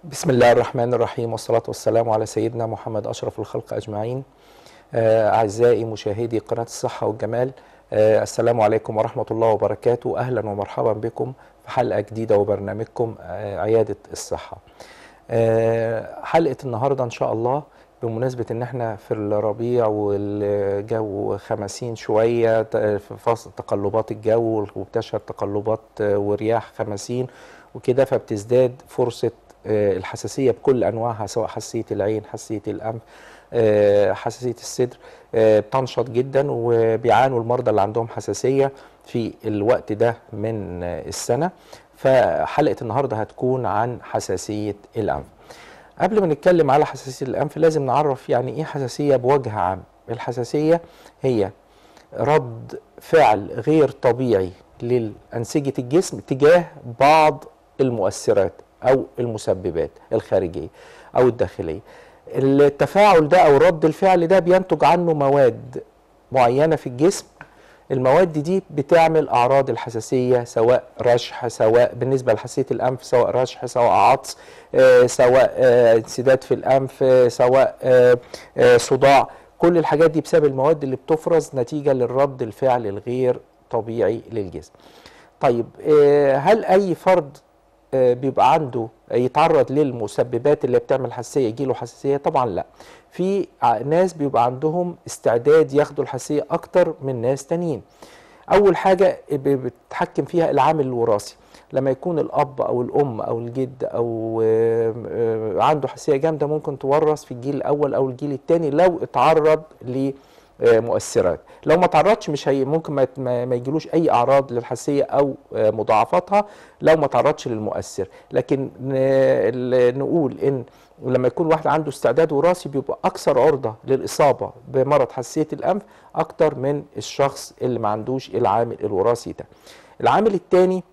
بسم الله الرحمن الرحيم والصلاة والسلام على سيدنا محمد أشرف الخلق أجمعين آه، أعزائي مشاهدي قناة الصحة والجمال آه، السلام عليكم ورحمة الله وبركاته أهلا ومرحبا بكم في حلقة جديدة وبرنامجكم آه، عيادة الصحة آه، حلقة النهاردة إن شاء الله بمناسبة إن إحنا في الربيع والجو خمسين شوية ت- في فصل تقلبات الجو وبتشهد تقلبات آه، ورياح خمسين وكده فبتزداد فرصة آه، الحساسية بكل أنواعها سواء حساسية العين حساسية الأنف آه، حساسية الصدر آه، بتنشط جدا وبيعانوا المرضى اللي عندهم حساسية في الوقت ده من آه، السنة فحلقة النهاردة هتكون عن حساسية الأنف قبل ما نتكلم على حساسية الأنف لازم نعرف يعني إيه حساسية بوجه عام الحساسية هي رد فعل غير طبيعي للأنسجة الجسم تجاه بعض المؤثرات أو المسببات الخارجية أو الداخلية التفاعل ده أو رد الفعل ده بينتج عنه مواد معينة في الجسم المواد دي بتعمل أعراض الحساسية سواء رشح سواء بالنسبة لحساسية الأنف سواء رشح سواء عطس آه، سواء آه، انسداد في الأنف آه، سواء آه، آه، صداع كل الحاجات دي بسبب المواد اللي بتفرز نتيجة للرد الفعل الغير طبيعي للجسم طيب آه، هل أي فرد آه، بيبقى عنده يتعرض للمسببات اللي بتعمل حساسيه يجيله حساسيه طبعا لا في ع- ناس بيبقى عندهم استعداد ياخدوا الحساسيه اكتر من ناس تانيين اول حاجه ب- بتتحكم فيها العامل الوراثي لما يكون الاب او الام او الجد او آه، آه، عنده حساسيه جامده ممكن تورث في الجيل الاول او الجيل الثاني لو اتعرض ل آه، مؤثرات لو ما تعرضش مش هي ممكن ما يت- ما ما يجيلوش اي اعراض للحساسيه او آه، مضاعفاتها لو ما تعرضش للمؤثر لكن ن- ال- نقول ان لما يكون واحد عنده استعداد وراثي بيبقى اكثر عرضه للاصابه بمرض حساسيه الانف اكتر من الشخص اللي ما عندوش العامل الوراثي ده العامل الثاني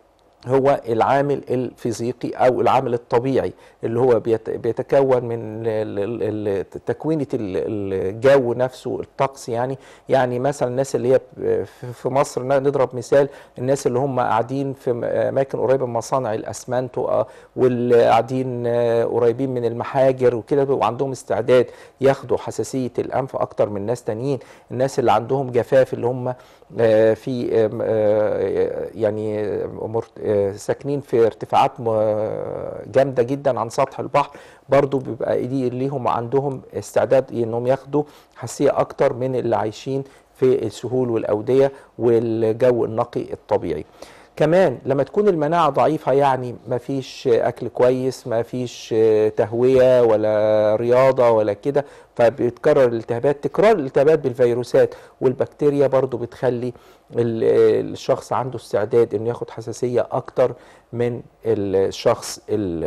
هو العامل الفيزيقي او العامل الطبيعي اللي هو بيت- بيتكون من ال- ال- ال- تكوينه ال- الجو نفسه الطقس يعني يعني مثلا الناس اللي هي ب- في- في مصر ن- نضرب مثال الناس اللي هم قاعدين في م- اماكن قريبه من مصانع الاسمنت و- واللي قاعدين آه، قريبين من المحاجر وكده بيبقوا عندهم استعداد ياخدوا حساسيه الانف اكتر من ناس تانيين الناس اللي عندهم جفاف اللي هم آه، في آم، آه، يعني مر- آه، ساكنين في ارتفاعات م- جامده جدا عن سطح البحر برضو بيبقى دي ليهم عندهم استعداد انهم ياخدوا حساسيه اكتر من اللي عايشين في السهول والاوديه والجو النقي الطبيعي كمان لما تكون المناعة ضعيفة يعني ما فيش أكل كويس ما فيش تهوية ولا رياضة ولا كده فبيتكرر الالتهابات تكرار الالتهابات بالفيروسات والبكتيريا برضو بتخلي ال- الشخص عنده استعداد انه ياخد حساسية اكتر من الشخص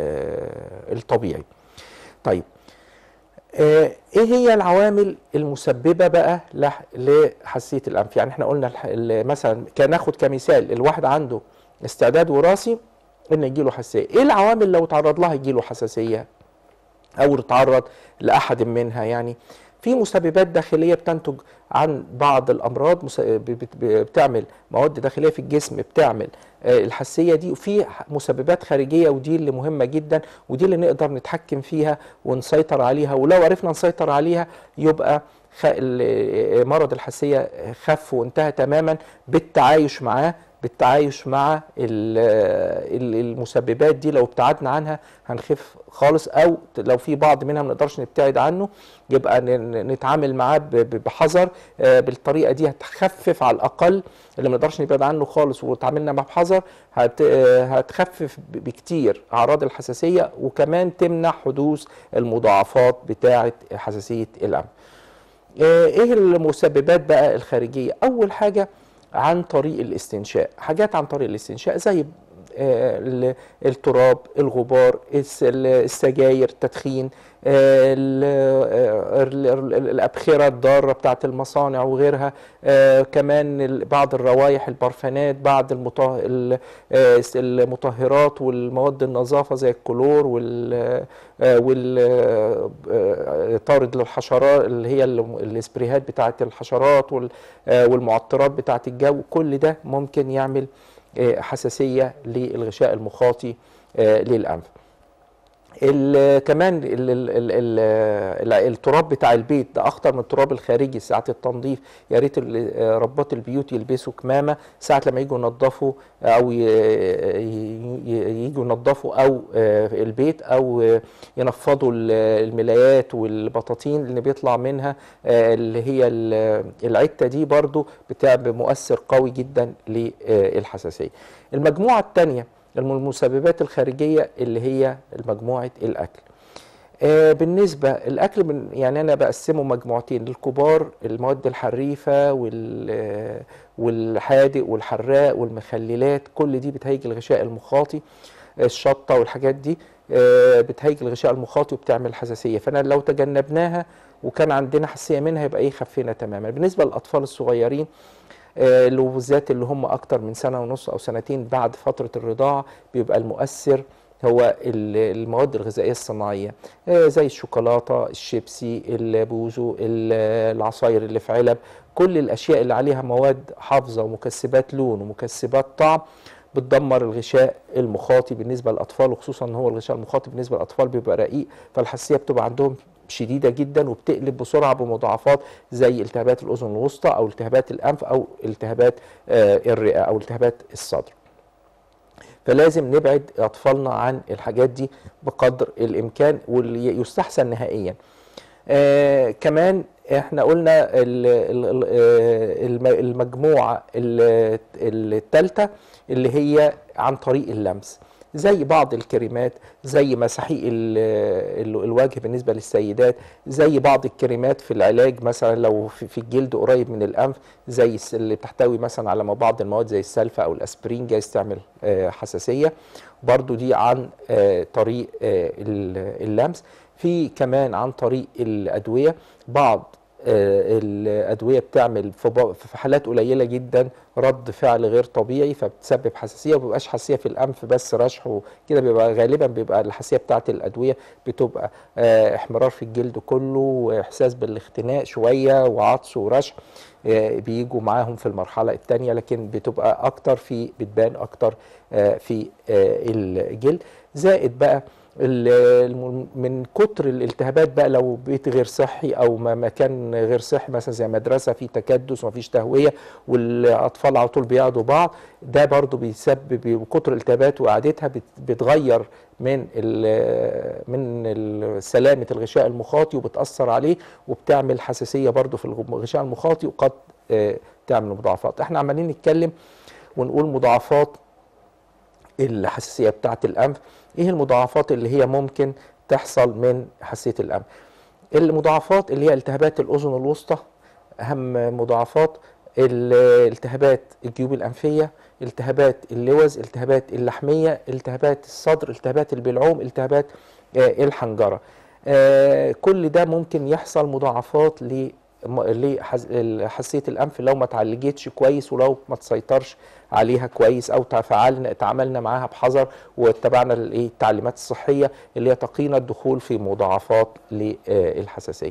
ال- الطبيعي طيب آه، ايه هي العوامل المسببه بقى لح- لحساسيه الانف يعني احنا قلنا الح- ال- مثلا كان ناخد كمثال الواحد عنده استعداد وراثي ان يجيله حساسيه ايه العوامل لو تعرض لها يجيله حساسيه او تعرض لاحد منها يعني في مسببات داخليه بتنتج عن بعض الامراض مس- ب- بت- ب- بتعمل مواد داخليه في الجسم بتعمل آه، الحساسيه دي وفي ح- مسببات خارجيه ودي اللي مهمه جدا ودي اللي نقدر نتحكم فيها ونسيطر عليها ولو عرفنا نسيطر عليها يبقى خ- ال- مرض الحساسيه خف وانتهى تماما بالتعايش معاه بالتعايش مع ال- ال- المسببات دي لو ابتعدنا عنها هنخف خالص او لو في بعض منها ما نقدرش نبتعد عنه يبقى ن- ن- نتعامل معاه ب- ب- بحذر آه، بالطريقه دي هتخفف على الاقل اللي ما نقدرش نبعد عنه خالص وتعاملنا معاه بحذر هت- آه، هتخفف ب- بكتير اعراض الحساسيه وكمان تمنع حدوث المضاعفات بتاعه حساسيه الانف آه، ايه المسببات بقى الخارجيه اول حاجه عن طريق الاستنشاء حاجات عن طريق الاستنشاء زي آه، ال- التراب الغبار الس- ال- السجاير التدخين آه، ال- آه، ال- ال- الأبخرة الضارة بتاعت المصانع وغيرها آه، كمان ال- بعض الروائح البرفانات بعض المطه- ال- آه، المطهرات والمواد النظافة زي الكلور وال آه، وال آه، آه، طارد للحشرات اللي هي ال- السبريهات بتاعت الحشرات وال- آه، والمعطرات بتاعت الجو كل ده ممكن يعمل آه، حساسية للغشاء المخاطي آه، للأنف ال- كمان ال ال ال ال ال التراب بتاع البيت ده اخطر من التراب الخارجي ساعه التنظيف يا ريت ال- ربات البيوت يلبسوا كمامه ساعه لما يجوا ينظفوا او ي- ي- ي- يجوا ينظفوا او آه، البيت او آه، ينفضوا ال- الملايات والبطاطين اللي بيطلع منها آه، اللي هي ال- العته دي برضو بتعمل مؤثر قوي جدا للحساسيه المجموعه الثانيه المسببات الخارجيه اللي هي مجموعه الاكل آه، بالنسبة الأكل من يعني أنا بقسمه مجموعتين للكبار المواد الحريفة وال آه، والحادق والحراق والمخللات كل دي بتهيج الغشاء المخاطي الشطة والحاجات دي آه، بتهيج الغشاء المخاطي وبتعمل حساسية فأنا لو تجنبناها وكان عندنا حساسية منها يبقى إيه خفينا تماما بالنسبة للأطفال الصغيرين آه، اللي بالذات اللي هم أكتر من سنة ونص أو سنتين بعد فترة الرضاعة بيبقى المؤثر هو ال- المواد الغذائيه الصناعيه آه، زي الشوكولاته الشيبسي البوزو ال- العصاير اللي في علب كل الاشياء اللي عليها مواد حافظه ومكسبات لون ومكسبات طعم بتدمر الغشاء المخاطي بالنسبه للاطفال وخصوصا ان هو الغشاء المخاطي بالنسبه للاطفال بيبقى رقيق فالحساسيه بتبقى عندهم شديده جدا وبتقلب بسرعه بمضاعفات زي التهابات الاذن الوسطى او التهابات الانف او التهابات آه، الرئه او التهابات الصدر فلازم نبعد اطفالنا عن الحاجات دي بقدر الامكان واللي يستحسن نهائيا آه كمان احنا قلنا ال- ال- ال- آه، الم- المجموعه الثالثه اللي هي عن طريق اللمس زي بعض الكريمات زي مساحيق ال- ال- الوجه بالنسبه للسيدات زي بعض الكريمات في العلاج مثلا لو في في الجلد قريب من الانف زي الس- اللي بتحتوي مثلا على بعض المواد زي السلفا او الاسبرين جايز تعمل آه، حساسيه برضو دي عن آه، طريق آه، ال- اللمس في كمان عن طريق الادويه بعض آه، الادويه بتعمل في ب- في حالات قليله جدا رد فعل غير طبيعي فبتسبب حساسيه وما بيبقاش حساسيه في الانف بس رشح وكده بيبقى غالبا بيبقى الحساسيه بتاعه الادويه بتبقى آه، احمرار في الجلد كله واحساس بالاختناق شويه وعطس ورشح آه، بيجوا معاهم في المرحله الثانيه لكن بتبقى اكتر في بتبان اكتر آه، في آه، الجلد زائد بقى ال- الم- من كتر الالتهابات بقى لو بيت غير صحي او ما- مكان غير صحي مثلا زي مدرسه في تكدس ومفيش تهويه والاطفال على طول بيقعدوا بعض ده برضو بيسبب كتر الالتهابات وقعدتها بت- بتغير من ال- من ال- سلامه الغشاء المخاطي وبتاثر عليه وبتعمل حساسيه برضو في الغ- الغشاء المخاطي وقد آه، تعمل مضاعفات احنا عمالين نتكلم ونقول مضاعفات الحساسيه بتاعه الانف ايه المضاعفات اللي هي ممكن تحصل من حساسيه الانف المضاعفات اللي هي التهابات الاذن الوسطى اهم مضاعفات ال- التهابات الجيوب الانفيه التهابات اللوز التهابات اللحميه التهابات الصدر التهابات البلعوم التهابات آه، الحنجره آه، كل ده ممكن يحصل مضاعفات ل م- لحس- حساسيه الانف لو ما اتعالجتش كويس ولو ما تسيطرش عليها كويس او تفاعلنا تعاملنا معاها بحذر واتبعنا الايه التعليمات الصحيه اللي هي تقينا الدخول في مضاعفات للحساسيه.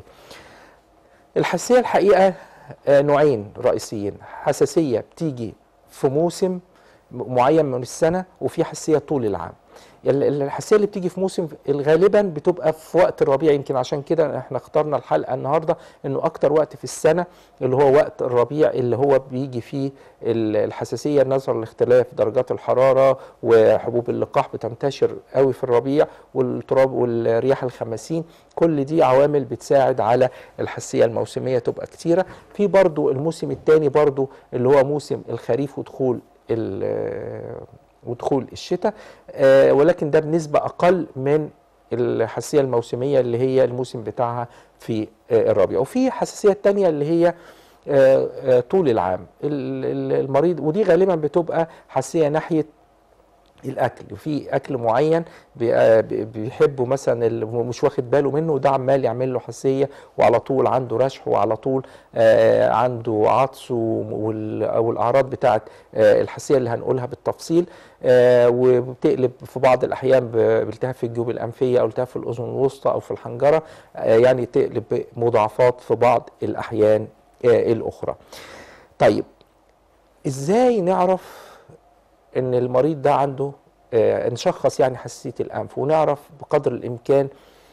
الحساسيه الحقيقه آه، نوعين رئيسيين حساسيه بتيجي في موسم معين من السنه وفي حساسيه طول العام ال- الحساسيه اللي بتيجي في موسم غالبا بتبقى في وقت الربيع يمكن عشان كده احنا اخترنا الحلقه النهارده انه اكتر وقت في السنه اللي هو وقت الربيع اللي هو بيجي فيه ال- الحساسيه نظرا لاختلاف درجات الحراره وحبوب اللقاح بتنتشر قوي في الربيع والتراب والرياح الخمسين كل دي عوامل بتساعد على الحساسيه الموسميه تبقى كتيره في برضو الموسم الثاني برضو اللي هو موسم الخريف ودخول ال- ودخول الشتاء آه، ولكن ده بنسبة أقل من الحساسية الموسمية اللي هي الموسم بتاعها في آه، الربيع وفي حساسية تانية اللي هي آه، آه، طول العام ال- ال- المريض ودي غالبا بتبقى حساسية ناحية الاكل وفي اكل معين بي- آه بي- بيحبه مثلا اللي هو مش واخد باله منه وده عمال يعمل له حساسيه وعلى طول عنده رشح وعلى طول آه عنده عطس و- وال- او الاعراض بتاعه آه الحساسيه اللي هنقولها بالتفصيل آه وبتقلب في بعض الاحيان ب- بالتهاب في الجيوب الانفيه او التهاب في الاذن الوسطى او في الحنجره آه يعني تقلب بمضاعفات في بعض الاحيان آه الاخرى. طيب ازاي نعرف ان المريض ده عنده آه، نشخص يعني حساسيه الانف ونعرف بقدر الامكان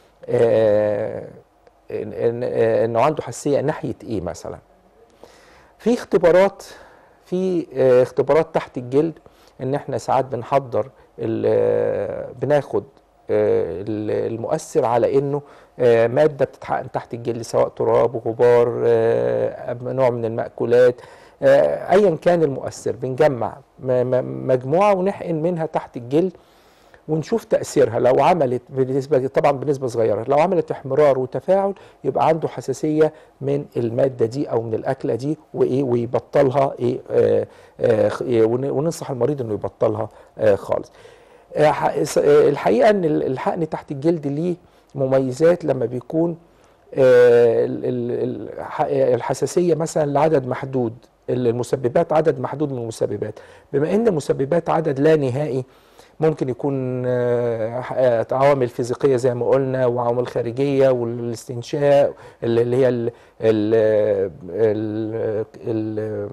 آه، إن- إن- آه، انه عنده حساسيه ناحيه ايه مثلا في اختبارات في آه، اختبارات تحت الجلد ان احنا ساعات بنحضر ال- آه، بناخد آه، ال- المؤثر على انه آه، ماده بتتحقن تحت الجلد سواء تراب غبار آه، نوع من المأكولات آه، ايا كان المؤثر بنجمع م- م- مجموعه ونحقن منها تحت الجلد ونشوف تأثيرها لو عملت بنسبة طبعا بنسبة صغيرة لو عملت احمرار وتفاعل يبقى عنده حساسية من المادة دي أو من الأكلة دي وإيه ويبطلها إيه آه آه خ- إيه، ون- وننصح المريض إنه يبطلها آه خالص آه ح- س- آه، الحقيقة إن ال- الحقن تحت الجلد ليه مميزات لما بيكون آه، ال- ال- الح- الحساسية مثلا لعدد محدود المسببات عدد محدود من المسببات بما ان المسببات عدد لا نهائي ممكن يكون آه، آه، عوامل فيزيقية زي ما قلنا وعوامل خارجية والاستنشاق اللي اللي هي ال ال ال ال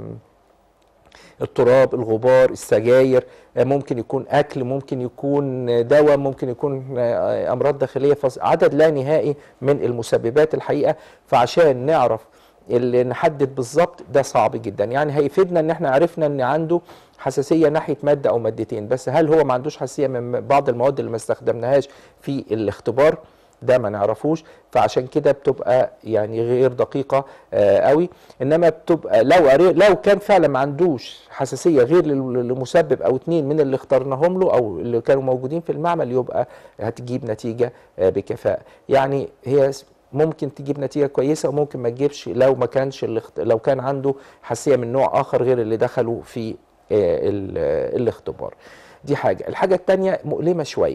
التراب الغبار السجاير آه، ممكن يكون اكل ممكن يكون دواء ممكن يكون آه، امراض داخليه فص- عدد لا نهائي من المسببات الحقيقه فعشان نعرف اللي نحدد بالظبط ده صعب جدا يعني هيفيدنا ان احنا عرفنا ان عنده حساسيه ناحيه ماده او مادتين بس هل هو ما عندوش حساسيه من بعض المواد اللي ما استخدمناهاش في الاختبار ده ما نعرفوش فعشان كده بتبقى يعني غير دقيقه آه قوي انما بتبقى لو قري- لو كان فعلا ما عندوش حساسيه غير لل- لمسبب او اتنين من اللي اخترناهم له او اللي كانوا موجودين في المعمل يبقى هتجيب نتيجه آه بكفاءه يعني هي س- ممكن تجيب نتيجه كويسه وممكن ما تجيبش لو ما كانش الاخت- لو كان عنده حساسيه من نوع اخر غير اللي دخلوا في آه ال- آه، الاختبار دي حاجه الحاجه الثانيه مؤلمه شويه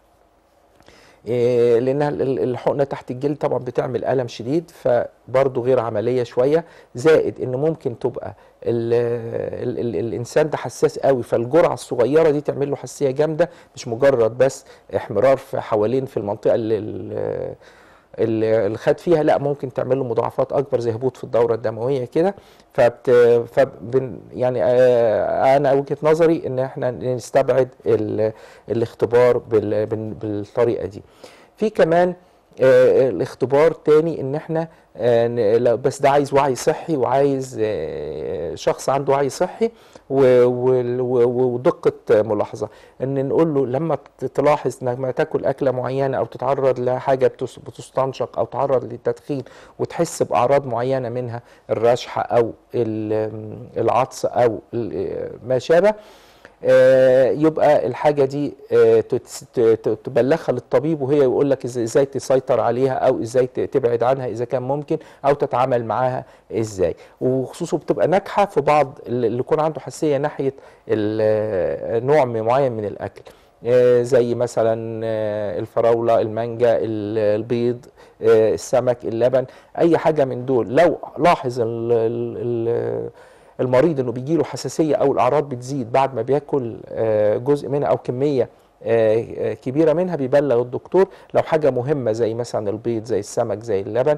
إيه، لانها ال- ال- الحقنه تحت الجلد طبعا بتعمل الم شديد فبرضه غير عمليه شويه زائد ان ممكن تبقى ال ال ال الانسان ده حساس قوي فالجرعه الصغيره دي تعمل له حساسيه جامده مش مجرد بس احمرار في حوالين في المنطقه اللي ال- اللي اللي خد فيها لا ممكن تعمل له مضاعفات اكبر زي هبوط في الدوره الدمويه كده فبت فبن يعني آه، انا وجهه نظري ان احنا نستبعد ال الاختبار بال بال بالطريقه دي في كمان آه، الاختبار تاني ان احنا آه، ن- لا، بس ده عايز وعي صحي وعايز آه، شخص عنده وعي صحي و- و- و- ودقة ملاحظة ان نقول له لما بت- تلاحظ انك ما تاكل اكلة معينة او تتعرض لحاجة بتس- بتستنشق او تعرض للتدخين وتحس باعراض معينة منها الرشحة او ال- العطس او ال- ما شابه آه، يبقى الحاجه دي آه، تتس- ت- ت- تبلغها للطبيب وهي يقول لك إز- ازاي تسيطر عليها او ازاي ت- تبعد عنها اذا كان ممكن او تتعامل معاها ازاي وخصوصا بتبقى ناجحه في بعض اللي اللي يكون عنده حساسيه ناحيه ال- نوع معين من الاكل آه، زي مثلا آه، الفراوله المانجا ال- البيض آه، السمك اللبن اي حاجه من دول لو لاحظ ال ال ال المريض انه بيجي له حساسيه او الاعراض بتزيد بعد ما بياكل آه، جزء منها او كميه آه، آه، كبيره منها بيبلغ الدكتور لو حاجه مهمه زي مثلا البيض زي السمك زي اللبن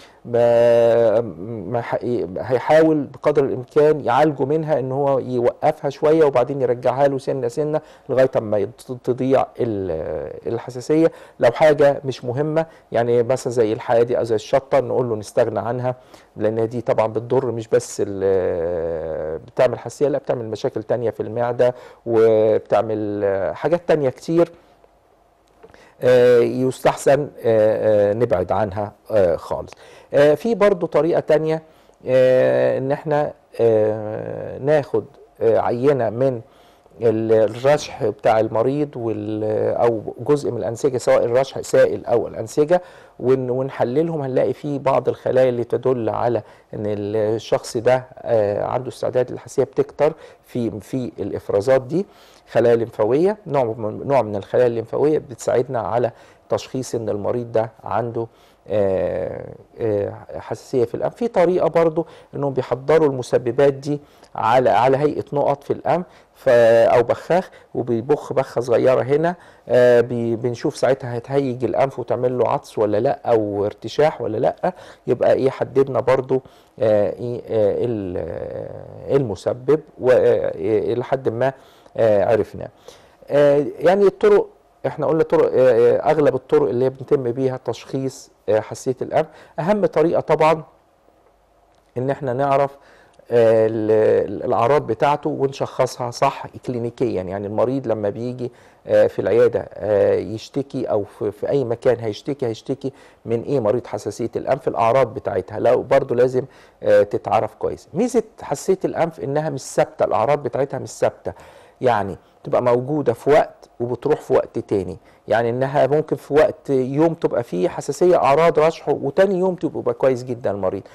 ما ما ح- هيحاول بقدر الامكان يعالجه منها ان هو يوقفها شويه وبعدين يرجعها له سنه سنه لغايه اما يت- تضيع ال- الحساسيه لو حاجه مش مهمه يعني مثلا زي الحادق او زي الشطه نقول له نستغنى عنها لان دي طبعا بتضر مش بس ال- بتعمل حساسيه لا بتعمل مشاكل تانية في المعده وبتعمل حاجات تانية كتير آه، يستحسن آه، آه، نبعد عنها آه، خالص آه، في برضو طريقة تانية آه، ان احنا آه، ناخد آه، عينة من ال- الرشح بتاع المريض وال او جزء من الانسجه سواء الرشح سائل او الانسجه ون- ونحللهم هنلاقي فيه بعض الخلايا اللي تدل على ان الشخص ده آه، عنده استعداد للحساسيه بتكتر في في الافرازات دي خلايا لمفاويه نوع من نوع من الخلايا الليمفاويه بتساعدنا على تشخيص ان المريض ده عنده آه، آه، حساسيه في الانف في طريقه برضو انهم بيحضروا المسببات دي على على هيئه نقط في الانف ف- او بخاخ وبيبخ بخه صغيره هنا آه، بي- بنشوف ساعتها هتهيج الانف وتعمل له عطس ولا لا او ارتشاح ولا لا يبقى ايه حددنا برضو آه، ايه آه، ال- آه، المسبب ولحد ما آه، عرفناه آه، يعني الطرق احنا قلنا طرق آه، آه، اغلب الطرق اللي بنتم بيها تشخيص آه، حساسيه الانف اهم طريقه طبعا ان احنا نعرف آه، ال- الاعراض بتاعته ونشخصها صح كلينيكيا يعني المريض لما بيجي آه، في العياده آه، يشتكي او في في اي مكان هيشتكي هيشتكي من ايه مريض حساسيه الانف الاعراض بتاعتها لو برضو لازم آه، تتعرف كويس ميزه حساسيه الانف انها مش ثابته الاعراض بتاعتها مش ثابته يعني تبقى موجوده في وقت وبتروح في وقت تاني يعني انها ممكن في وقت يوم تبقى فيه حساسيه اعراض رشح وتاني يوم تبقى كويس جدا المريض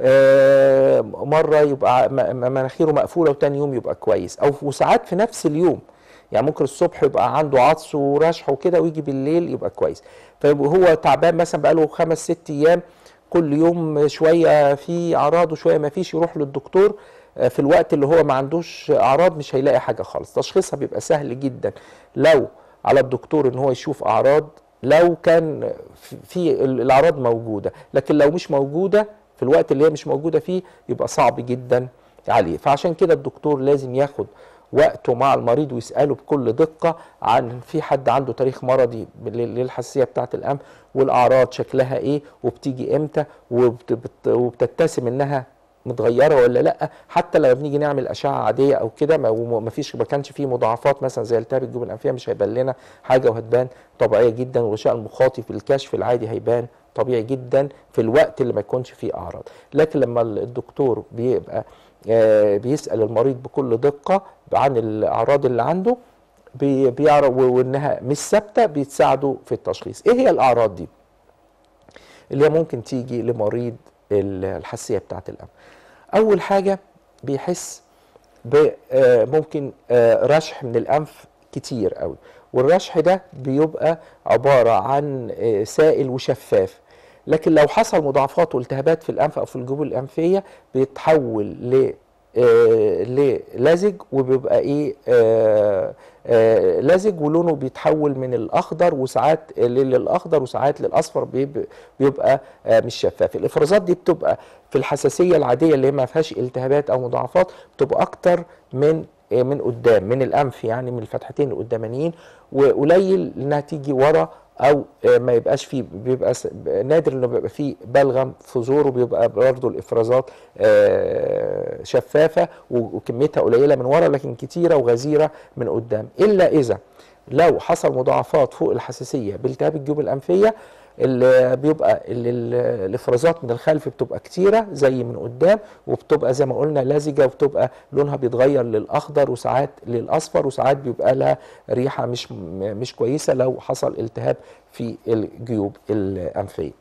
آه، مره يبقى م- م- مناخيره مقفوله وتاني يوم يبقى كويس او وساعات في نفس اليوم يعني ممكن الصبح يبقى عنده عطس ورشح وكده ويجي بالليل يبقى كويس فهو تعبان مثلا بقاله خمس ست ايام كل يوم شويه في اعراض وشويه ما فيش يروح للدكتور آه، في الوقت اللي هو ما عندوش اعراض مش هيلاقي حاجه خالص تشخيصها بيبقى سهل جدا لو على الدكتور ان هو يشوف اعراض لو كان في- في الاعراض موجوده لكن لو مش موجوده في الوقت اللي هي مش موجوده فيه يبقى صعب جدا عليه فعشان كده الدكتور لازم ياخد وقته مع المريض ويساله بكل دقه عن في حد عنده تاريخ مرضي لل- للحساسيه بتاعه الانف والاعراض شكلها ايه وبتيجي امتى وبت- بت- وبتتسم انها متغيره ولا لا حتى لما بنيجي نعمل اشعه عاديه او كده ما- وما فيش ما كانش فيه مضاعفات مثلا زي التهاب الجيوب الانفيه مش هيبان لنا حاجه وهتبان طبيعيه جدا والغشاء المخاطي في الكشف العادي هيبان طبيعي جدا في الوقت اللي ما يكونش فيه اعراض لكن لما الدكتور بيبقى آه، بيسال المريض بكل دقه عن الاعراض اللي عنده بي- بيعرف و- وانها مش ثابته بيتساعدوا في التشخيص ايه هي الاعراض دي اللي هي ممكن تيجي لمريض ال- الحساسيه بتاعه الانف اول حاجه بيحس ب- آه، ممكن آه، رشح من الانف كتير قوي والرشح ده بيبقى عباره عن آه، سائل وشفاف لكن لو حصل مضاعفات والتهابات في الانف او في الجيوب الانفيه بيتحول ل آه، للزج وبيبقى ايه آه، آه، لزج ولونه بيتحول من الاخضر وساعات للاخضر وساعات للاصفر بيب- بيبقى آه، مش شفاف الافرازات دي بتبقى في الحساسيه العاديه اللي هي ما فيهاش التهابات او مضاعفات بتبقى اكتر من آه، من قدام من الانف يعني من الفتحتين القدامانيين وقليل انها تيجي ورا او آه، ما يبقاش فيه بيبقى س- نادر انه بيبقى فيه بلغم في زوره بيبقى برضه الافرازات آه، شفافه و- وكميتها قليله من ورا لكن كتيره وغزيره من قدام الا اذا لو حصل مضاعفات فوق الحساسيه بالتهاب الجيوب الانفيه اللي بيبقى ال- ال- الافرازات من الخلف بتبقى كتيره زي من قدام وبتبقى زي ما قلنا لزجه وبتبقى لونها بيتغير للاخضر وساعات للاصفر وساعات بيبقى لها ريحه مش م- مش كويسه لو حصل التهاب في الجيوب الانفيه.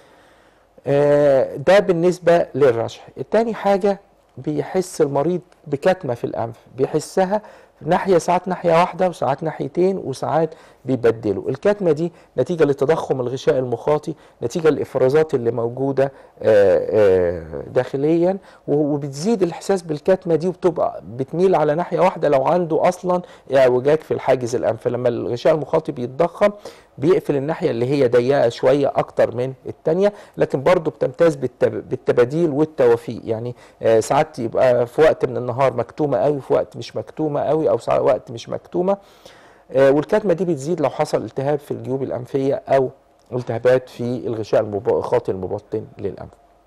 آه، ده بالنسبه للرشح. التاني حاجه بيحس المريض بكتمه في الانف بيحسها ناحيه ساعات ناحيه واحده وساعات ناحيتين وساعات بيبدلوا الكتمه دي نتيجه لتضخم الغشاء المخاطي نتيجه للافرازات اللي موجوده آه، آه، داخليا و- وبتزيد الاحساس بالكتمه دي وبتبقى بتميل على ناحيه واحده لو عنده اصلا اعوجاج في الحاجز الانف لما الغشاء المخاطي بيتضخم بيقفل الناحيه اللي هي ضيقه شويه اكتر من الثانيه لكن برضه بتمتاز بالتب- بالتباديل والتوافيق يعني آه، ساعات يبقى في وقت من النهار مكتومه قوي في وقت مش مكتومه قوي او ساعات وقت مش مكتومه آه، والكتمه دي بتزيد لو حصل التهاب في الجيوب الانفيه او التهابات في الغشاء المخاطي المبطن للانف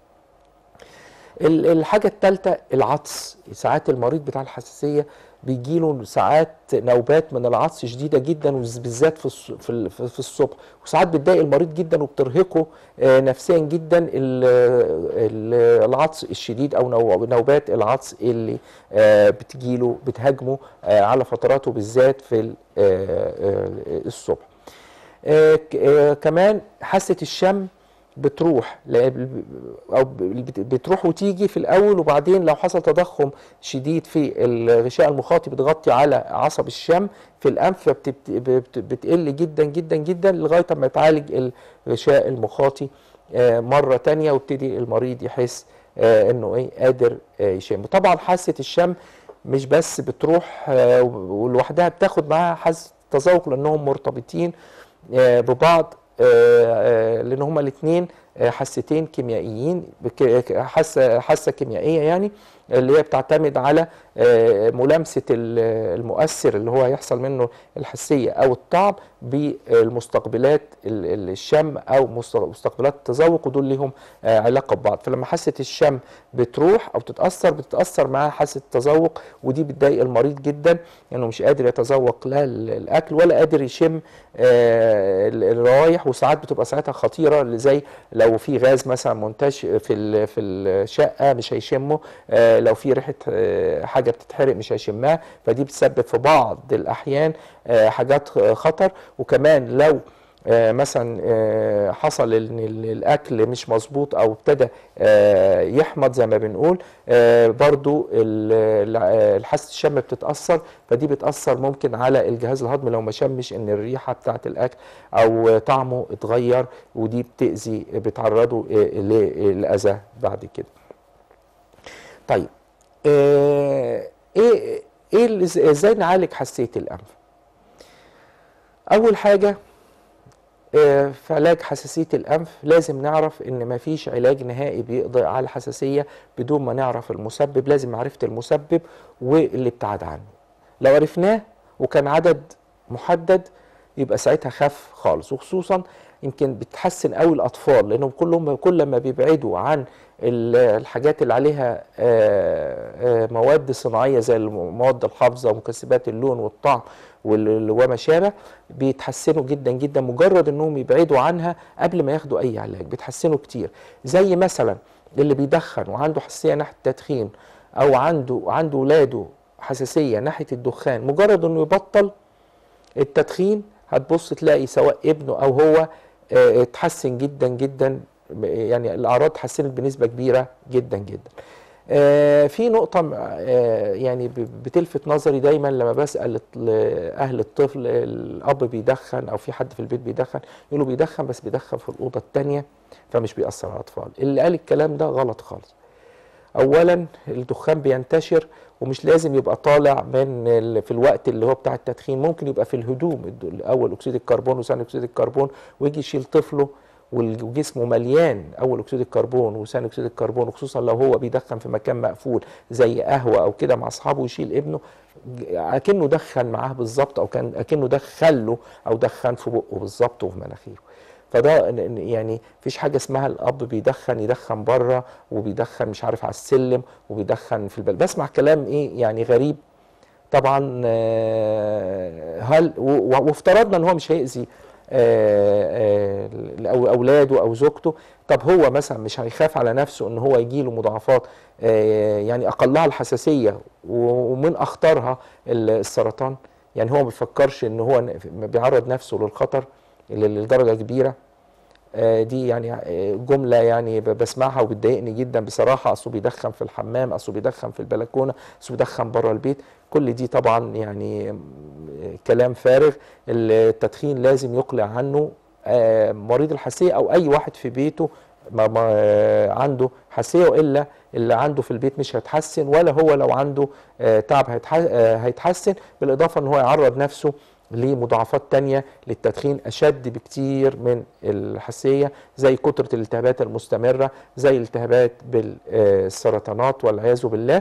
ال- الحاجة الثالثة العطس ساعات المريض بتاع الحساسية بيجيله ساعات نوبات من العطس شديدة جدا وبالذات في الص- في ال- في في الصبح وساعات بتضايق المريض جدا وبترهقه آه، نفسيا جدا ال- ال- العطس الشديد او نو- نوبات العطس اللي آه، بتجيله بتهاجمه آه، على فتراته بالذات في ال- آه، آه، الصبح آه، ك- آه، كمان حاسة الشم بتروح لا- او بت- بتروح وتيجي في الاول وبعدين لو حصل تضخم شديد في الغشاء المخاطي بتغطي على عصب الشم في الانف فبتقل جدا جدا جدا لغايه ما يتعالج الغشاء المخاطي آه، مره تانية ويبتدي المريض يحس آه، انه ايه قادر آه، يشم طبعا حاسه الشم مش بس بتروح آه، ولوحدها بتاخد معاها حاسه تذوق لانهم مرتبطين آه، ببعض آه، آه، لان هما الاثنين حاستين كيميائيين بك- حاسه حاسه كيميائيه يعني اللي هي بتعتمد على آه، ملامسه ال- المؤثر اللي هو هيحصل منه الحسيه او الطعم بالمستقبلات ال- ال- الشم او مست- مستقبلات التذوق ودول ليهم آه، علاقه ببعض فلما حاسه الشم بتروح او تتاثر بتتاثر معاها حاسه التذوق ودي بتضايق المريض جدا انه يعني مش قادر يتذوق لا ال- الاكل ولا قادر يشم آه، ال- الروايح وساعات بتبقى ساعتها خطيره اللي زي لو في غاز مثلا منتشر في ال- في الشقه مش هيشمه آه، لو في ريحه آه، حاجه بتتحرق مش هيشمها فدي بتسبب في بعض الاحيان آه، حاجات خطر وكمان لو آه، مثلا آه، حصل ان ال- الاكل مش مظبوط او ابتدى آه، يحمض زي ما بنقول آه، برضو ال- ال- آه، حاسه الشم بتتاثر فدي بتاثر ممكن على الجهاز الهضمي لو ما شمش ان الريحه بتاعه الاكل او طعمه اتغير ودي بتاذي بتعرضه آه، للاذى بعد كده طيب آه، ايه ايه اللي- ازاي نعالج حساسيه الانف اول حاجه آه، في علاج حساسية الأنف لازم نعرف إن مفيش علاج نهائي بيقضي على الحساسية بدون ما نعرف المسبب لازم معرفة المسبب والابتعاد عنه لو عرفناه وكان عدد محدد يبقى ساعتها خف خالص وخصوصا يمكن بتحسن قوي الاطفال لانهم كلهم كل ما بيبعدوا عن ال- الحاجات اللي عليها آه، آه، مواد صناعيه زي المواد الحافظه ومكسبات اللون والطعم وال- وما شابه بيتحسنوا جدا جدا مجرد انهم يبعدوا عنها قبل ما ياخدوا اي علاج بيتحسنوا كتير زي مثلا اللي بيدخن وعنده حساسيه ناحيه التدخين او عنده عنده ولاده حساسيه ناحيه الدخان مجرد انه يبطل التدخين هتبص تلاقي سواء ابنه او هو آه، اتحسن جدا جدا يعني الاعراض اتحسنت بنسبه كبيره جدا جدا آه، في نقطة آه، يعني ب- بتلفت نظري دايما لما بسأل الط- أهل الطفل الأب بيدخن أو في حد في البيت بيدخن يقولوا بيدخن بس بيدخن في الأوضة التانية فمش بيأثر على الأطفال اللي قال الكلام ده غلط خالص اولا الدخان بينتشر ومش لازم يبقى طالع من ال- في الوقت اللي هو بتاع التدخين ممكن يبقى في الهدوم الد- الاول اكسيد الكربون وثاني اكسيد الكربون ويجي يشيل طفله والج- وجسمه مليان اول اكسيد الكربون وثاني اكسيد الكربون وخصوصا لو هو بيدخن في مكان مقفول زي قهوه او كده مع اصحابه ويشيل ابنه ج- اكنه دخن معاه بالظبط او كان اكنه دخله او دخن في بقه بالظبط وفي مناخيره فده ن- ن- يعني مفيش حاجه اسمها الاب بيدخن يدخن بره وبيدخن مش عارف على السلم وبيدخن في البلد بسمع كلام ايه يعني غريب طبعا آه، هل و- و- وافترضنا ان هو مش هيأذي آه، آه، أو اولاده او زوجته طب هو مثلا مش هيخاف على نفسه ان هو يجي له مضاعفات آه، يعني اقلها الحساسيه و- ومن اخطرها ال- السرطان يعني هو ما بيفكرش ان هو ن- بيعرض نفسه للخطر اللي لدرجه كبيره آه، دي يعني آه، جملة يعني ب- بسمعها وبتضايقني جدا بصراحة أصله بيدخن في الحمام أصله بيدخن في البلكونة أصله بيدخن بره البيت كل دي طبعا يعني م- كلام فارغ التدخين لازم يقلع عنه آه، مريض الحساسية أو أي واحد في بيته ما ما آه، عنده حساسية وإلا اللي عنده في البيت مش هيتحسن ولا هو لو عنده آه، تعب هيتح- آه، هيتحسن بالإضافة إن هو يعرض نفسه لمضاعفات تانية للتدخين أشد بكتير من الحساسية زي كترة الالتهابات المستمرة زي الالتهابات بالسرطانات والعياذ بالله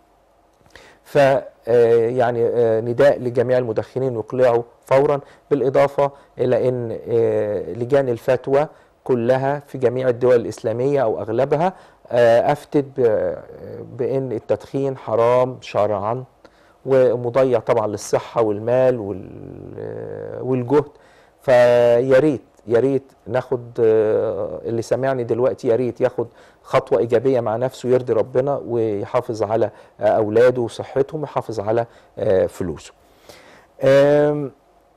ف آه، يعني آه، نداء لجميع المدخنين يقلعوا فورا بالإضافة إلى أن آه، لجان الفتوى كلها في جميع الدول الإسلامية أو أغلبها آه، أفتت ب- بأن التدخين حرام شرعا ومضيع طبعا للصحة والمال وال- والجهد فيا ريت يا ريت ناخد آه، اللي سمعني دلوقتي يا ريت ياخد خطوة إيجابية مع نفسه يرضي ربنا ويحافظ على آه، أولاده وصحتهم ويحافظ على آه، فلوسه آم،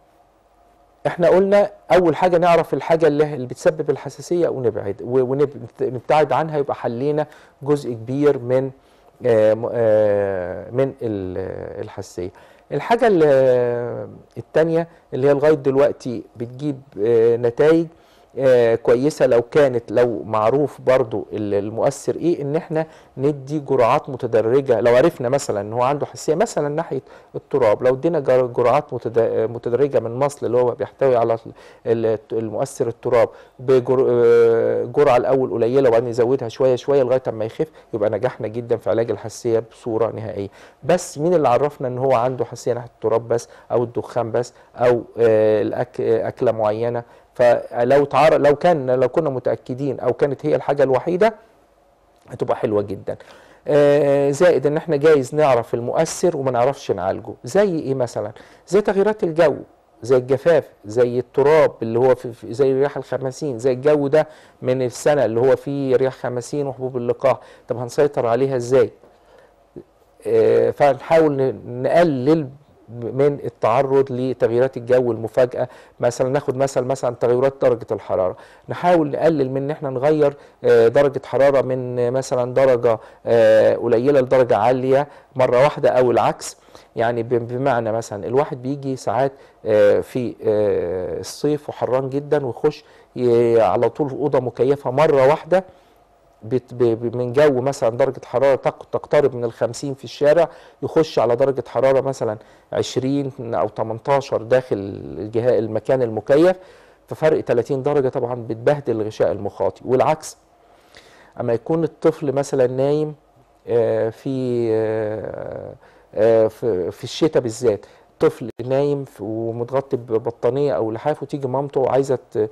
احنا قلنا اول حاجه نعرف الحاجه اللي اللي بتسبب الحساسيه ونبعد ونبتعد عنها يبقى حلينا جزء كبير من آه، م- آه، من ال- الحساسيه الحاجه ال- التانية اللي هي لغايه دلوقتي بتجيب نتائج آه كويسه لو كانت لو معروف برضو ال- المؤثر ايه ان احنا ندي جرعات متدرجه لو عرفنا مثلا ان هو عنده حساسيه مثلا ناحيه التراب لو ادينا جر- جرعات متد- متدرجه من مصل اللي هو بيحتوي على ال- المؤثر التراب بجرعه الاول قليله وبعدين نزودها شويه شويه لغايه اما يخف يبقى نجحنا جدا في علاج الحساسيه بصوره نهائيه بس مين اللي عرفنا ان هو عنده حساسيه ناحيه التراب بس او الدخان بس او آه، الأك- اكله معينه فلو تعار لو كان لو كنا متاكدين او كانت هي الحاجه الوحيده هتبقى حلوه جدا آه، زائد ان احنا جايز نعرف المؤثر وما نعرفش نعالجه زي ايه مثلا زي تغييرات الجو زي الجفاف زي التراب اللي هو في في- زي رياح الخماسين زي الجو ده من السنه اللي هو فيه رياح خماسين وحبوب اللقاح طب هنسيطر عليها ازاي آه، فنحاول ن- نقلل من التعرض لتغييرات الجو المفاجئه مثلا ناخد مثلا مثلا تغيرات درجه الحراره نحاول نقلل من ان احنا نغير آه، درجه حراره من آه، مثلا درجه آه، قليله لدرجه عاليه مره واحده او العكس يعني ب- بمعنى مثلا الواحد بيجي ساعات آه، في آه، الصيف وحران جدا ويخش ي- على طول في اوضه مكيفه مره واحده بت- ب- ب- من جو مثلا درجة حرارة تق- تقترب من الخمسين في الشارع يخش على درجة حرارة مثلا عشرين أو 18 داخل الجهاز المكان المكيف ففرق 30 درجة طبعا بتبهدل الغشاء المخاطي والعكس أما يكون الطفل مثلا نايم آه، في آه، آه، في في الشتاء بالذات طفل نايم في- ومتغطي ببطانيه او لحاف وتيجي مامته عايزه ت-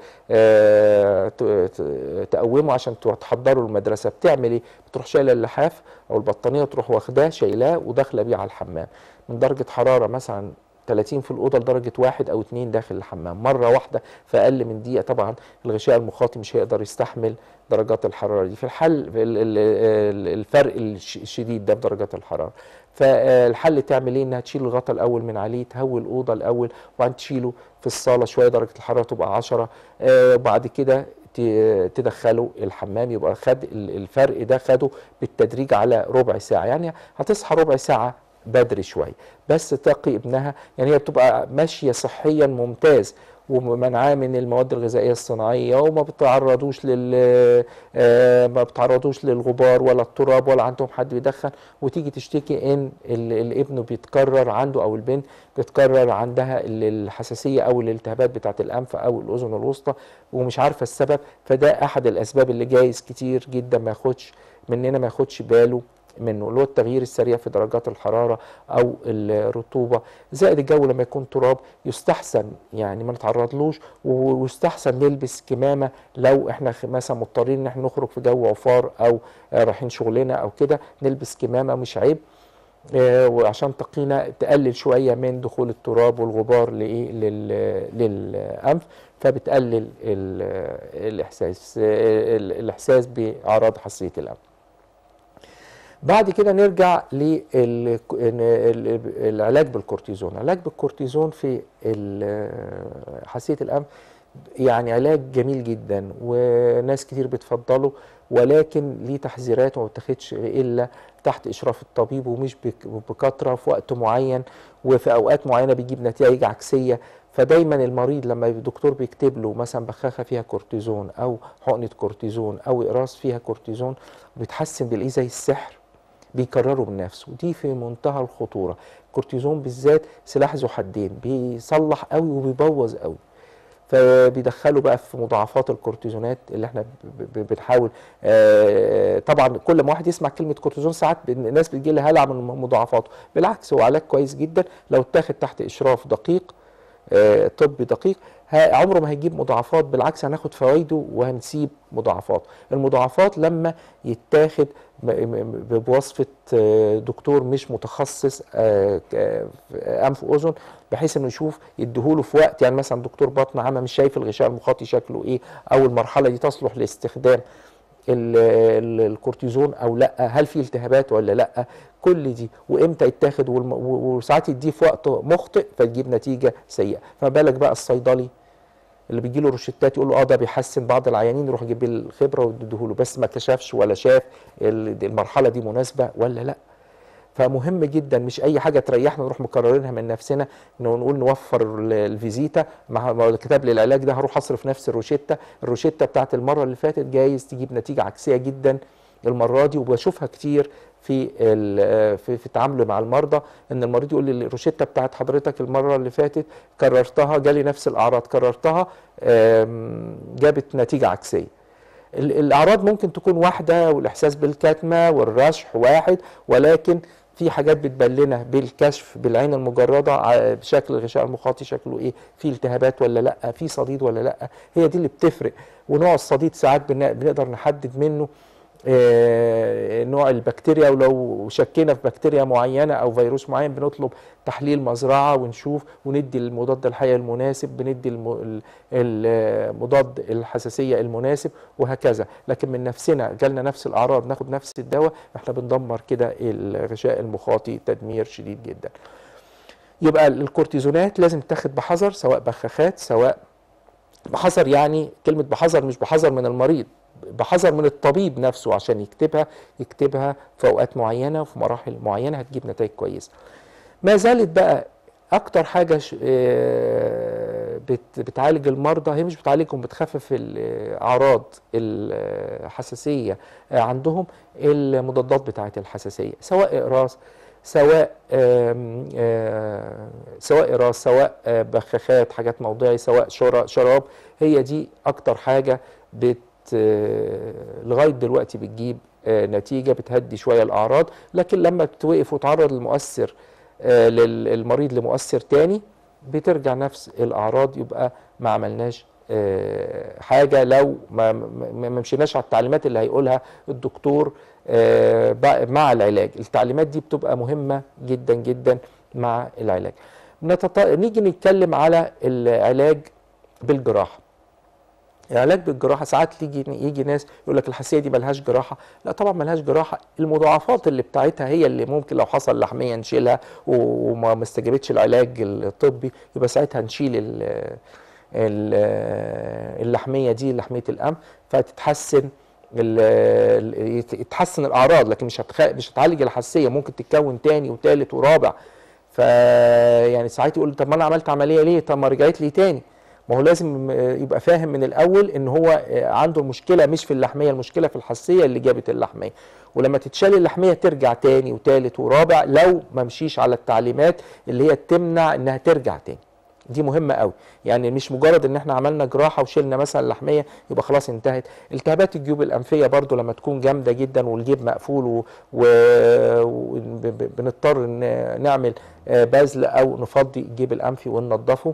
آه، ت- ت- تقومه عشان تو- تحضره المدرسه بتعمل ايه؟ بتروح شايله اللحاف او البطانيه تروح واخداه شايلاه وداخله بيه على الحمام من درجه حراره مثلا 30 في الاوضه لدرجه واحد او اتنين داخل الحمام مره واحده في اقل من دقيقه طبعا الغشاء المخاطي مش هيقدر يستحمل درجات الحراره دي في الحل ال- ال- ال- الفرق الش- الشديد ده بدرجات الحراره فالحل تعمل ايه انها تشيل الغطاء الاول من عليه تهوي الاوضه الاول وبعدين تشيله في الصاله شويه درجه الحراره تبقى 10 آه، وبعد كده ت- تدخله الحمام يبقى خد ال- الفرق ده خده بالتدريج على ربع ساعه يعني هتصحى ربع ساعه بدري شويه بس تقي ابنها يعني هي بتبقى ماشيه صحيا ممتاز ومنعاه من المواد الغذائيه الصناعيه وما بتعرضوش لل آه، ما بتعرضوش للغبار ولا التراب ولا عندهم حد بيدخن وتيجي تشتكي ان ال- الابن بيتكرر عنده او البنت بيتكرر عندها ال- الحساسيه او الالتهابات بتاعه الانف او الاذن الوسطى ومش عارفه السبب فده احد الاسباب اللي جايز كتير جدا ما ياخدش مننا ما ياخدش باله منه اللي هو التغيير السريع في درجات الحراره او الرطوبه زائد الجو لما يكون تراب يستحسن يعني ما نتعرضلوش و- ويستحسن نلبس كمامه لو احنا خ- مثلا مضطرين ان احنا نخرج في جو عفار او آه، رايحين شغلنا او كده نلبس كمامه مش عيب آه، وعشان تقينا تقلل شويه من دخول التراب والغبار لايه لل- للانف فبتقلل ال- الاحساس آه، ال- الاحساس باعراض حساسيه الانف بعد كده نرجع للعلاج بالكورتيزون العلاج بالكورتيزون في ال- حساسيه الانف يعني علاج جميل جدا وناس كتير بتفضله ولكن ليه تحذيرات وما بتاخدش الا تحت اشراف الطبيب ومش بك- بكثره في وقت معين وفي اوقات معينه بيجيب نتائج عكسيه فدايما المريض لما الدكتور بيكتب له مثلا بخاخه فيها كورتيزون او حقنه كورتيزون او اقراص فيها كورتيزون بيتحسن بالايه زي السحر بيكرره بنفسه ودي في منتهى الخطوره الكورتيزون بالذات سلاح ذو حدين بيصلح قوي وبيبوظ قوي فبيدخلوا بقى في مضاعفات الكورتيزونات اللي احنا ب- ب- بنحاول آه، طبعا كل ما واحد يسمع كلمه كورتيزون ساعات بن- الناس بتجي لها هلع من مضاعفاته بالعكس هو علاج كويس جدا لو اتاخد تحت اشراف دقيق آه، طبي دقيق ه- عمره ما هيجيب مضاعفات بالعكس هناخد فوائده وهنسيب مضاعفات المضاعفات لما يتاخد م- م- م- بوصفة آه، دكتور مش متخصص آه، ك- أنف وأذن بحيث انه يشوف يديهوله في وقت يعني مثلا دكتور بطن عامة مش شايف الغشاء المخاطي شكله ايه او المرحلة دي تصلح لاستخدام ال- ال- الكورتيزون او لا هل في التهابات ولا لا كل دي وامتى يتاخد والم- و- وساعات يديه في وقت مخطئ فتجيب نتيجه سيئه فما بالك بقى الصيدلي اللي بيجي له روشتات يقول له اه ده بيحسن بعض العيانين يروح يجيب الخبره ويديه له بس ما كشفش ولا شاف ال- المرحله دي مناسبه ولا لا فمهم جدا مش اي حاجه تريحنا نروح مكررينها من نفسنا انه نقول نوفر ال- الفيزيتا مع مع الكتاب للعلاج ده هروح اصرف نفس الروشته الروشته بتاعت المره اللي فاتت جايز تجيب نتيجه عكسيه جدا المره دي وبشوفها كتير في ال- في في التعامل مع المرضى ان المريض يقول لي الروشته بتاعت حضرتك المره اللي فاتت كررتها جالي نفس الاعراض كررتها آم، جابت نتيجه عكسيه ال- الاعراض ممكن تكون واحده والاحساس بالكتمه والرشح واحد ولكن في حاجات بتبان لنا بالكشف بالعين المجرده ع- بشكل الغشاء المخاطي شكله ايه في التهابات ولا لا في صديد ولا لا هي دي اللي بتفرق ونوع الصديد ساعات بن- بنقدر نحدد منه آه، نوع البكتيريا ولو شكينا في بكتيريا معينه او فيروس معين بنطلب تحليل مزرعه ونشوف وندي المضاد الحيوي المناسب بندي الم- ال- ال- مضاد الحساسيه المناسب وهكذا لكن من نفسنا جالنا نفس الاعراض ناخد نفس الدواء احنا بندمر كده الغشاء المخاطي تدمير شديد جدا يبقى الكورتيزونات لازم تاخد بحذر سواء بخاخات سواء بحذر يعني كلمة بحذر مش بحذر من المريض بحذر من الطبيب نفسه عشان يكتبها يكتبها في اوقات معينه وفي مراحل معينه هتجيب نتائج كويسه. ما زالت بقى اكتر حاجه ش- آه، بت- بتعالج المرضى هي مش بتعالجهم بتخفف الاعراض الحساسيه آه، عندهم المضادات بتاعه الحساسيه سواء اقراص سواء آم، آه، سواء اقراص سواء آه، بخاخات حاجات موضعي سواء شرا- شراب هي دي اكتر حاجه بت آه، لغايه دلوقتي بتجيب آه، نتيجه بتهدي شويه الاعراض لكن لما بتوقف وتعرض المؤثر آه، للمريض لمؤثر تاني بترجع نفس الاعراض يبقى ما عملناش آه، حاجه لو ما ما ما مشيناش على التعليمات اللي هيقولها الدكتور آه، بع- مع العلاج التعليمات دي بتبقى مهمه جدا جدا مع العلاج نتط... نيجي نتكلم على العلاج بالجراحه العلاج بالجراحه ساعات يجي يجي ناس يقول لك الحساسيه دي ملهاش جراحه لا طبعا ملهاش جراحه المضاعفات اللي بتاعتها هي اللي ممكن لو حصل لحميه نشيلها و- وما ما استجابتش العلاج الطبي يبقى ساعتها نشيل ال ال اللحميه دي لحميه الانف فتتحسن ال- ال- يت- يتحسن الاعراض لكن مش هتخ... مش هتعالج الحساسيه ممكن تتكون تاني وتالت ورابع ف يعني ساعات يقول طب ما انا عملت عمليه ليه طب ما رجعت لي تاني ما هو لازم آه، يبقى فاهم من الاول ان هو آه، عنده المشكله مش في اللحميه المشكله في الحساسيه اللي جابت اللحميه ولما تتشال اللحميه ترجع تاني وتالت ورابع لو ما مشيش على التعليمات اللي هي تمنع انها ترجع تاني دي مهمه قوي يعني مش مجرد ان احنا عملنا جراحه وشلنا مثلا اللحميه يبقى خلاص انتهت التهابات الجيوب الانفيه برضو لما تكون جامده جدا والجيب مقفول و- و- وبنضطر نعمل آه، بذل او نفضي الجيب الانفي وننضفه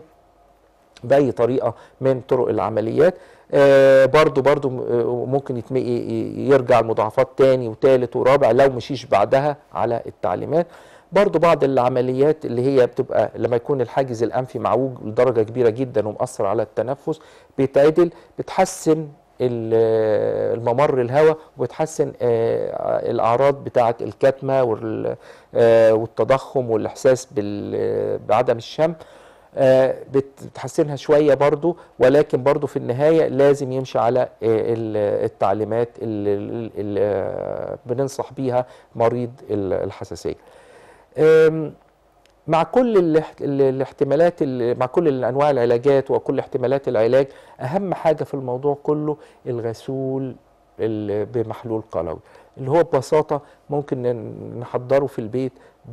باي طريقه من طرق العمليات آه برضو برضو آه، ممكن يتم- ي- يرجع المضاعفات تاني وتالت ورابع لو مشيش بعدها على التعليمات برضو بعض العمليات اللي هي بتبقى لما يكون الحاجز الانفي معوج لدرجه كبيره جدا ومأثر على التنفس بيتعدل بتحسن ال- الممر الهواء وبتحسن آه، الاعراض بتاعه الكتمه وال- آه، والتضخم والاحساس بال- بعدم الشم آه، بت- بتحسنها شويه برضو ولكن برضو في النهايه لازم يمشي على آه، ال- التعليمات اللي, اللي آه، بننصح بيها مريض ال- الحساسيه آم، مع كل الاحت- ال- الاحتمالات ال- مع كل انواع العلاجات وكل احتمالات العلاج اهم حاجه في الموضوع كله الغسول ال- بمحلول قلوي اللي هو ببساطه ممكن ن- نحضره في البيت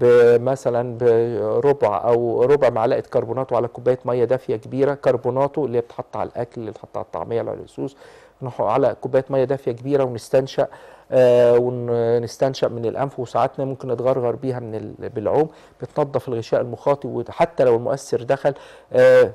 مثلا بربع او ربع معلقه كربوناتو على كوبايه ميه دافيه كبيره كربوناتو اللي هي بتحط على الاكل اللي بتحط على الطعميه على الرصوص نحط على كوبايه ميه دافيه كبيره ونستنشق آه ونستنشق من الانف وساعات ممكن نتغرغر بيها من ال- بالعوم بتنظف الغشاء المخاطي وحتى لو المؤثر دخل آه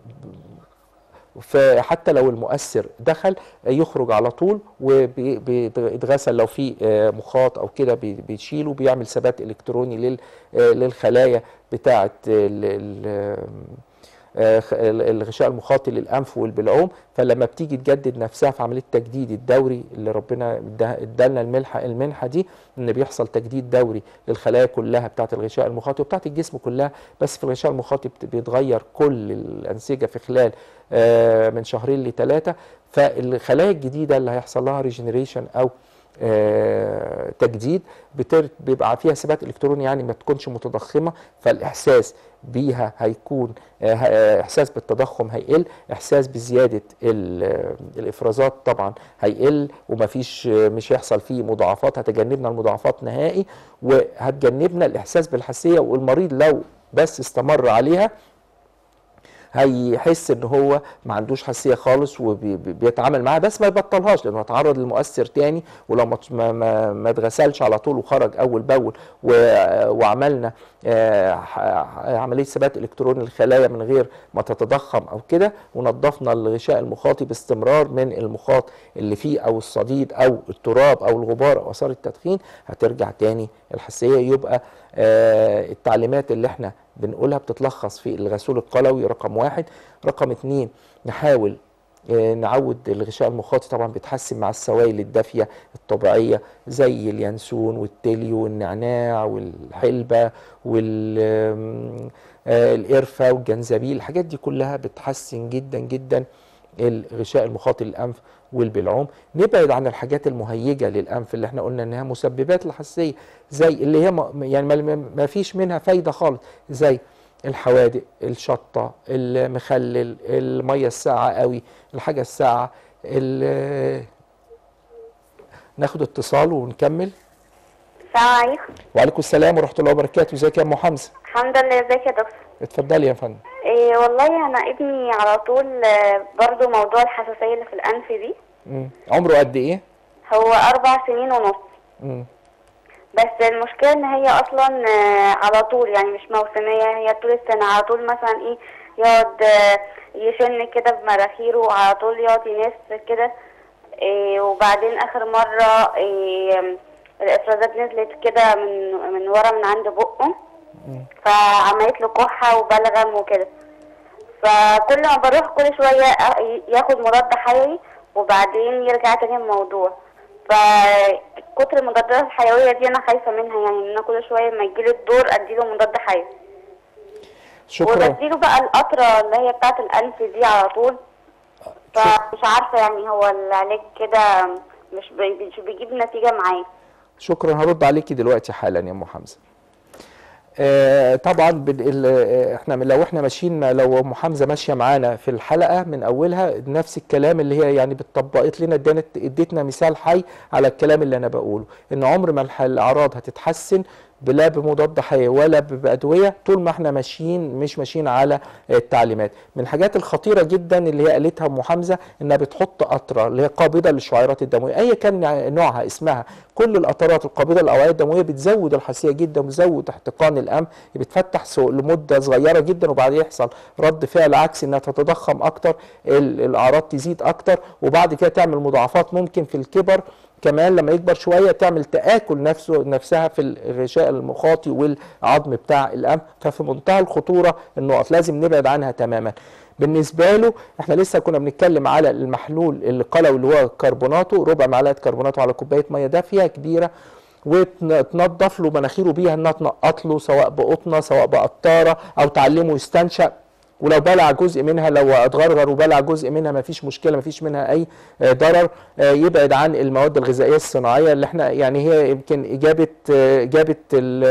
فحتى لو المؤثر دخل آه، يخرج على طول وبيتغسل لو في آه، مخاط او كده بي- بيشيله بيعمل ثبات الكتروني لل- آه، للخلايا بتاعه ال- ال- آه، خ- ال- الغشاء المخاطي للانف والبلعوم فلما بتيجي تجدد نفسها في عمليه التجديد الدوري اللي ربنا ادا- ادالنا المنحه المنحه دي ان بيحصل تجديد دوري للخلايا كلها بتاعه الغشاء المخاطي وبتاعه الجسم كلها بس في الغشاء المخاطي بت- بيتغير كل الانسجه في خلال آه، من شهرين لثلاثه فالخلايا الجديده اللي هيحصل لها ريجنريشن او آه، تجديد بتر- بيبقى فيها ثبات الكتروني يعني ما تكونش متضخمه فالاحساس بيها هيكون آه، آه، احساس بالتضخم هيقل احساس بزياده ال- آه، الافرازات طبعا هيقل ومفيش آه، مش هيحصل فيه مضاعفات هتجنبنا المضاعفات نهائي وهتجنبنا الاحساس بالحساسيه والمريض لو بس استمر عليها هيحس ان هو ما عندوش حساسيه خالص وبيتعامل معاها بس ما يبطلهاش لانه هيتعرض لمؤثر تاني ولو ما ما ما, ما اتغسلش على طول وخرج اول باول و- وعملنا آه، ح- عمليه ثبات الكتروني للخلايا من غير ما تتضخم او كده ونظفنا الغشاء المخاطي باستمرار من المخاط اللي فيه او الصديد او التراب او الغبار او اثار التدخين هترجع تاني الحساسيه يبقى آه، التعليمات اللي احنا بنقولها بتتلخص في الغسول القلوي رقم واحد رقم اتنين نحاول آه، نعود الغشاء المخاطي طبعا بيتحسن مع السوائل الدافيه الطبيعيه زي اليانسون والتليو والنعناع والحلبه والقرفه والجنزبيل الحاجات دي كلها بتحسن جدا جدا الغشاء المخاطي للانف والبلعوم نبعد عن الحاجات المهيجه للانف اللي احنا قلنا انها مسببات الحساسيه زي اللي هي ما- يعني ما- ما فيش منها فايده خالص زي الحوادق الشطه المخلل الميه الساقعه قوي الحاجه الساقعه ال- ناخد اتصال ونكمل السلام عليكم وعليكم السلام ورحمه الله وبركاته ازيك يا ام حمزه الحمد لله ازيك يا دكتور اتفضلي يا فندم إيه والله انا ابني على طول آه، برضو موضوع الحساسيه اللي في الانف دي مم. عمره قد ايه هو اربع سنين ونص مم. بس المشكله ان هي اصلا آه، على طول يعني مش موسميه هي طول السنه على طول مثلا ايه يقعد آه، يشن كده بمراخيره وعلى طول يقعد ينس كده إيه وبعدين اخر مره إيه الافرازات نزلت كده من من ورا من عند بقه فعملت له كحه وبلغم وكده فكل ما بروح كل شويه أ- ياخد مضاد حيوي وبعدين يرجع تاني الموضوع فكتر المضادات الحيويه دي انا خايفه منها يعني ان انا كل شويه لما يجيلي الدور اديله مضاد حيوي شكرا وبديله بقى القطره اللي هي بتاعه الانف دي على طول فمش عارفه يعني هو العلاج كده مش بي- مش بيجيب نتيجه معاه شكرا هرد عليكي دلوقتي حالا يا ام حمزه آه طبعا بن- ال- آه، احنا من- لو احنا ماشيين مع- لو ام حمزه ماشيه معانا في الحلقه من اولها نفس الكلام اللي هي يعني بتطبقت لنا ادانت اديتنا مثال حي على الكلام اللي انا بقوله ان عمر ما الح- الاعراض هتتحسن بلا بمضاد حيوي ولا ب- بادويه طول ما احنا ماشيين مش ماشيين على التعليمات من الحاجات الخطيره جدا اللي هي قالتها ام حمزه انها بتحط قطره اللي هي قابضه للشعيرات الدمويه اي كان نوعها اسمها كل القطرات القابضه للاوعيه الدمويه بتزود الحساسيه جدا وبتزود احتقان الانف بتفتح سوق لمده صغيره جدا وبعدين يحصل رد فعل عكسي انها تتضخم اكتر ال- الاعراض تزيد اكتر وبعد كده تعمل مضاعفات ممكن في الكبر كمان لما يكبر شويه تعمل تاكل نفسه نفسها في الغشاء المخاطي والعظم بتاع الانف ففي منتهى الخطوره النقط لازم نبعد عنها تماما بالنسبه له احنا لسه كنا بنتكلم على المحلول القلوي اللي هو كربوناته ربع معلقه كربوناته على كوبايه ميه دافيه كبيره وتنضف له مناخيره بيها انها تنقط له سواء بقطنه سواء بقطاره او تعلمه يستنشق ولو بلع جزء منها لو اتغرغر وبلع جزء منها ما فيش مشكله ما فيش منها اي آه، ضرر آه، يبعد عن المواد الغذائيه الصناعيه اللي احنا يعني هي يمكن اجابه آه، اجابه ال-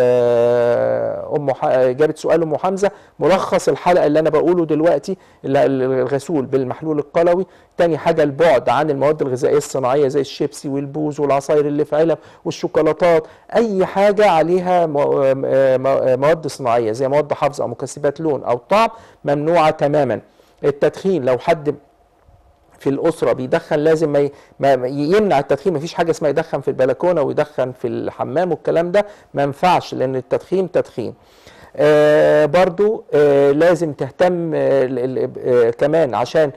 آه، ام ح- اجابه سؤال ام حمزه ملخص الحلقه اللي انا بقوله دلوقتي اللي الغسول بالمحلول القلوي تاني حاجه البعد عن المواد الغذائيه الصناعيه زي الشيبسي والبوز والعصاير اللي في علب والشوكولاتات اي حاجه عليها مو- آه، مو- مواد صناعيه زي مواد حافظه او مكسبات لون او طعم ممنوعه تماما التدخين لو حد في الاسره بيدخن لازم ما ي- ما ما يمنع التدخين مفيش حاجه اسمها يدخن في البلكونه ويدخن في الحمام والكلام ده ما ينفعش لان التدخين تدخين آه برضو آه لازم تهتم آه ال- ال- آه كمان عشان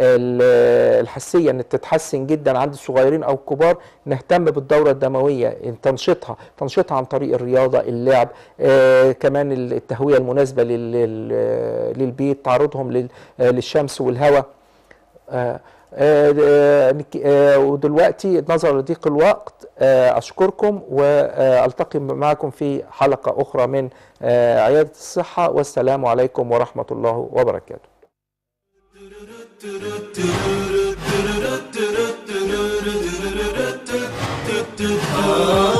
ال- الحساسيه ان تتحسن جدا عند الصغيرين او الكبار نهتم بالدوره الدمويه تنشيطها تنشيطها عن طريق الرياضه اللعب آه كمان التهويه المناسبه لل- لل- للبيت تعرضهم لل- آه، للشمس والهواء آه، آه، آه، نك- آه، ودلوقتي نظرا لضيق الوقت آه، أشكركم وألتقي معكم في حلقة أخرى من آه، عيادة الصحة والسلام عليكم ورحمة الله وبركاته do do do do do do do do do do do do do do do do آه